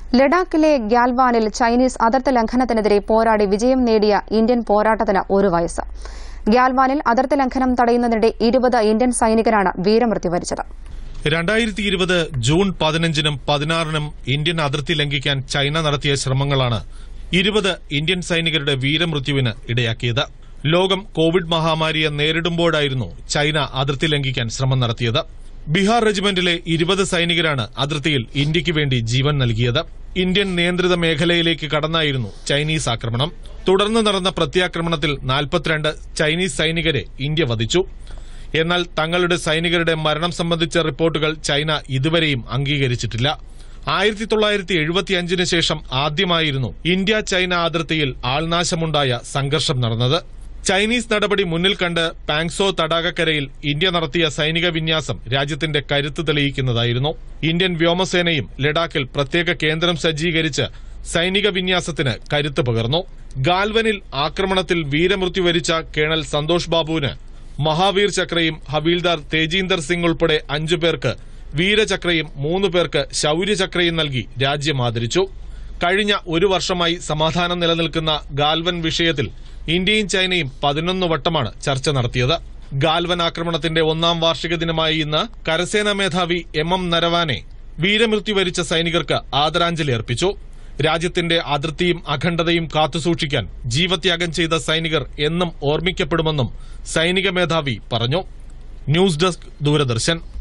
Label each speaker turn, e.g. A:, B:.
A: ലഡാക്കിലെ ഗ്യാൽവാനിൽ ചൈനീസ് അതിർത്തി ലംഘനത്തിനെതിരെ പോരാടി വിജയം നേടിയ ഇന്ത്യൻ പോരാട്ടത്തിന് ഒരു വയസ്സ് ഗ്യാൽവാനിൽ അതിർത്തി ലംഘനം തടയുന്നതിനിടെ ഇരുപത് ഇന്ത്യൻ സൈനികരാണ് വീരമൃത്യു വരിച്ചത്
B: രണ്ടായിരത്തി ഇരുപത് ജൂൺ പതിനഞ്ചിനും പതിനാറിനും ഇന്ത്യൻ അതിർത്തി ലംഘിക്കാൻ ചൈന നടത്തിയ ശ്രമങ്ങളാണ് ഇരുപത് ഇന്ത്യൻ സൈനികരുടെ വീരമൃത്യുവിന് ഇടയാക്കിയത് ലോകം കോവിഡ് മഹാമാരിയെ നേരിടുമ്പോഴായിരുന്നു ചൈന അതിർത്തി ലംഘിക്കാൻ ശ്രമം നടത്തിയത് ബീഹാർ റെജിമെന്റിലെ ഇരുപത് സൈനികരാണ് അതിർത്തിയിൽ ഇന്ത്യയ്ക്ക് വേണ്ടി ജീവൻ നൽകിയത് ഇന്ത്യൻ നിയന്ത്രിത മേഖലയിലേക്ക് കടന്നായിരുന്നു ചൈനീസ് ആക്രമണം തുടർന്ന് നടന്ന പ്രത്യാക്രമണത്തിൽ നാൽപ്പത്തിരണ്ട് ചൈനീസ് സൈനികരെ ഇന്ത്യ വധിച്ചു എന്നാൽ തങ്ങളുടെ സൈനികരുടെ മരണം സംബന്ധിച്ച റിപ്പോർട്ടുകൾ ചൈന ഇതുവരെയും അംഗീകരിച്ചിട്ടില്ല ആയിരത്തി തൊള്ളായിരത്തി എഴുപത്തിയഞ്ചിന് ശേഷം ആദ്യമായിരുന്നു ഇന്ത്യ ചൈന അതിർത്തിയിൽ ആൾനാശമുണ്ടായ സംഘർഷം നടന്നത് ചൈനീസ് നടപടി മുന്നിൽ കണ്ട് പാങ്സോ തടാകക്കരയിൽ ഇന്ത്യ നടത്തിയ സൈനിക വിന്യാസം രാജ്യത്തിന്റെ കരുത്ത് തെളിയിക്കുന്നതായിരുന്നു ഇന്ത്യൻ വ്യോമസേനയും ലഡാക്കിൽ പ്രത്യേക കേന്ദ്രം സജ്ജീകരിച്ച് സൈനിക വിന്യാസത്തിന് കരുത്ത് പകർന്നു ഗാൽവനിൽ ആക്രമണത്തിൽ വീരമൃത്യു വരിച്ച കേണൽ സന്തോഷ് ബാബുവിന് മഹാവീർ ചക്രയും ഹവീൽദാർ തേജീന്ദർ സിംഗ് ഉൾപ്പെടെ അഞ്ചു പേർക്ക് വീരചക്രയും മൂന്ന് പേർക്ക് ശൌര്യചക്രയും നൽകി രാജ്യം ആദരിച്ചു കഴിഞ്ഞ ഒരു വർഷമായി സമാധാനം നിലനിൽക്കുന്ന ഗാൽവൻ വിഷയത്തിൽ ഇന്ത്യയും ചൈനയും പതിനൊന്ന് വട്ടമാണ് ചർച്ച നടത്തിയത് ഗാൽവൻ ആക്രമണത്തിന്റെ ഒന്നാം വാർഷിക ദിനമായ ഇന്ന് കരസേനാ മേധാവി എം എം നരവാനെ വീരമൃത്യു വരിച്ച സൈനികർക്ക് ആദരാഞ്ജലി അർപ്പിച്ചു രാജ്യത്തിന്റെ അതിർത്തിയും അഖണ്ഡതയും കാത്തുസൂക്ഷിക്കാൻ ജീവത്യാഗം ചെയ്ത സൈനികർ എന്നും ഓർമ്മിക്കപ്പെടുമെന്നും സൈനിക മേധാവി പറഞ്ഞു ന്യൂസ് ഡെസ്ക് ദൂരദർശൻ